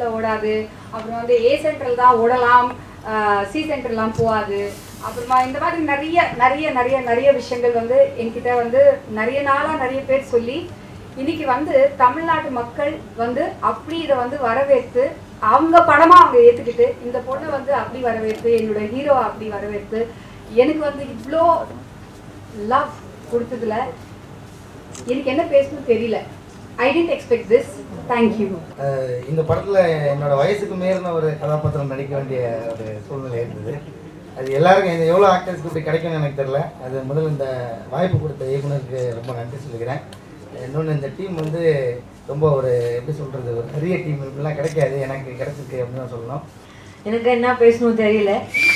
சென்ட்ரல்ல ஓடாது அப்புறம் வந்து ஏ சென்ட்ரல் தான் ஓடலாம் சி சென்டர்லாம் போகாது அப்புறமா இந்த மாதிரி நிறைய நிறைய நிறைய நிறைய விஷயங்கள் வந்து என்கிட்ட வந்து நிறைய நாளாக நிறைய பேர் சொல்லி இன்னைக்கு வந்து தமிழ்நாட்டு மக்கள் வந்து அப்படி இதை வந்து வரவேற்று அவங்க படமா அவங்க ஏத்துக்கிட்டு இந்த பொண்ணை வந்து அப்படி வரவேற்று என்னோட ஹீரோ அப்படி வரவேற்று எனக்கு வந்து இவ்வளோ லவ் கொடுத்ததுல எனக்கு என்ன பேசணும்னு தெரியல I didn't expect this thank you ah இந்த படத்தில் என்னோட வயசுக்கு மீறின ஒரு கதாபாத்திரம் நடிக்க வேண்டிய ஒரு சூழ்நிலை இருந்தது அது எல்லாருக்கும் இது எவ்வளோ ஆக்டர்ஸ்க்கு இப்படி கிடைக்கும்னு எனக்கு தெரியல அது முதல்ல இந்த வாய்ப்பு கொடுத்த இயக்குனருக்கு ரொம்ப நன்றி சொல்லிக்கிறேன் இன்னொன்று இந்த டீம் வந்து ரொம்ப ஒரு எப்படி சொல்கிறது ஒரு பெரிய டீம் இப்படிலாம் கிடைக்காது எனக்கு கிடைச்சிருக்கு அப்படின்னு தான் சொல்லணும் எனக்கு என்ன பேசணும் தெரியல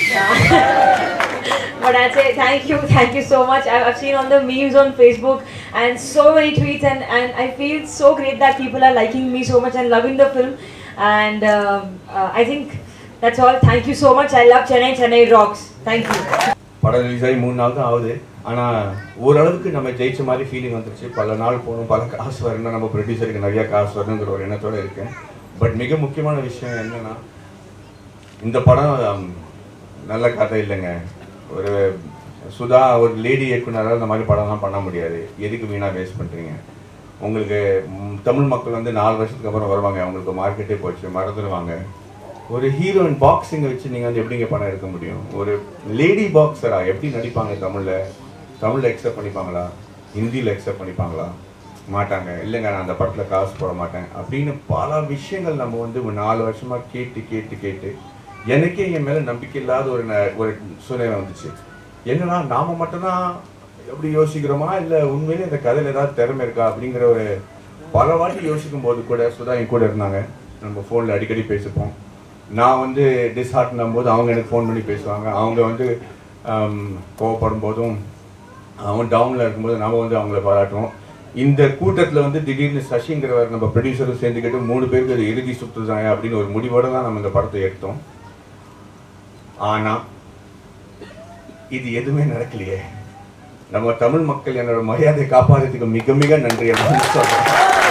but I'd say thank you, thank you so much. I've, I've seen on the memes on Facebook and so many tweets, and, and I feel so great that people are liking me so much and loving the film. And um, uh, I think that's all. Thank you so much. I love Chennai. Chennai rocks. Thank you. படம் release ஆகி மூணு நாள் தான் ஆகுது ஆனால் ஓரளவுக்கு நம்ம ஜெயிச்ச மாதிரி ஃபீலிங் வந்துருச்சு பல நாள் போகணும் பல காசு வரணும் நம்ம ப்ரொடியூசருக்கு நிறையா காசு வரணுங்கிற ஒரு எண்ணத்தோடு இருக்கேன் பட் மிக முக்கியமான விஷயம் என்னன்னா இந்த படம் ஹம், நல்ல கதை இல்லைங்க ஒரு சுதா ஒரு லேடி இயக்குனரால் இந்த மாதிரி படம்லாம் பண்ண முடியாது எதுக்கு வீணாக வேஸ்ட் பண்ணுறீங்க உங்களுக்கு ம், தமிழ் மக்கள் வந்து நாலு வருஷத்துக்கு அப்புறம் வருவாங்க அவங்களுக்கு மார்க்கெட்டே போச்சு மறந்துடுவாங்க ஒரு ஹீரோயின் பாக்ஸிங்கை வச்சு நீங்கள் வந்து எப்படிங்க படம் எடுக்க முடியும் ஒரு லேடி பாக்ஸரா எப்படி நடிப்பாங்க தமிழில் தமிழில் எக்ஸப்ட் பண்ணிப்பாங்களா ஹிந்தியில் எக்ஸப்ட் பண்ணிப்பாங்களா மாட்டாங்க இல்லைங்க நான் அந்த படத்தில் காசு போட மாட்டேன் அப்படின்னு பல விஷயங்கள் நம்ம வந்து ஒரு நாலு வருஷமாக கேட்டு கேட்டு கேட்டு எனக்கே என் மேலே நம்பிக்கை இல்லாத ஒரு ந- ஒரு சூழ்நிலை வந்துச்சு என்னன்னா நாம மட்டும்தான் எப்படி யோசிக்கிறோமா இல்லை உண்மையிலே இந்த கதையில் ஏதாவது திறமை இருக்கா அப்படிங்கிற ஒரு பல வாட்டி யோசிக்கும் போது கூட சுதா என் கூட இருந்தாங்க நம்ம ஃபோனில் அடிக்கடி பேசிப்போம் நான் வந்து டிஸ்ஹார்ட்னும் போது அவங்க எனக்கு ஃபோன் பண்ணி பேசுவாங்க அவங்க வந்து ஆம், கோவப்படும் போதும் அவன் டவுனில் இருக்கும்போது நம்ம வந்து அவங்கள பாராட்டுவோம் இந்த கூட்டத்தில் வந்து திடீர்னு சசிங்கிறவர் நம்ம ப்ரொடியூசரும் சேர்ந்துக்கிட்டு மூணு பேருக்கு இது இறுதி சுற்று தான் அப்படின்னு ஒரு முடிவோடு தான் நம்ம இந்த படத்தை எடுத்தோம் ஆனால் இது எதுவுமே நடக்கலையே நம்ம தமிழ் மக்கள் என்னோட மரியாதையை காப்பாற்றுறதுக்கு மிக மிக நன்றி அப்படின்னு சொல்றேன்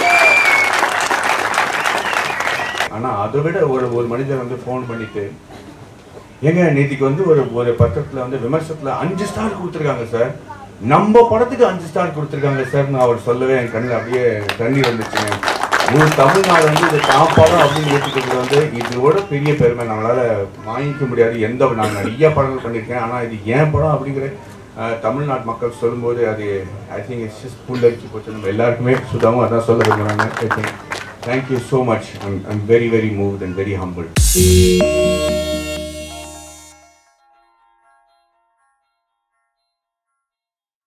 ஆனா அதை விட ஒரு ஒரு மனிதர் வந்து ஃபோன் பண்ணிட்டு ஏங்க நேத்திக்கு வந்து ஒரு ஒரு பத்திரத்துல வந்து விமர்சனத்துல அஞ்சு ஸ்டார் கொடுத்துருக்காங்க சார் நம்ம படத்துக்கு அஞ்சு ஸ்டார் கொடுத்துருக்காங்க சார்னு அவர் சொல்லவே என் கண்ணில் அப்படியே தண்ணி வந்துச்சுங்க முழு தமிழ்நாடு வந்து இது காப்பாடம் அப்படின்னு ஏற்றுக்கிறது வந்து இதோட பெரிய பெருமை நம்மளால வாங்கிக்க முடியாது எந்த நான் நிறைய படங்கள் பண்ணியிருக்கேன் ஆனா இது ஏன் படம் அப்படிங்கிற அஹ், தமிழ்நாட்டு மக்கள் சொல்லும்போது அது ஐ திங்க் இட்ஸ் ஜஸ்ட் புல்லரிச்சு போச்சு நம்ம எல்லாருக்குமே சுதாவும் அதான் சொல்ல விரும்புகிறாங்க I think thank you so much I'm I'm very very moved and very humble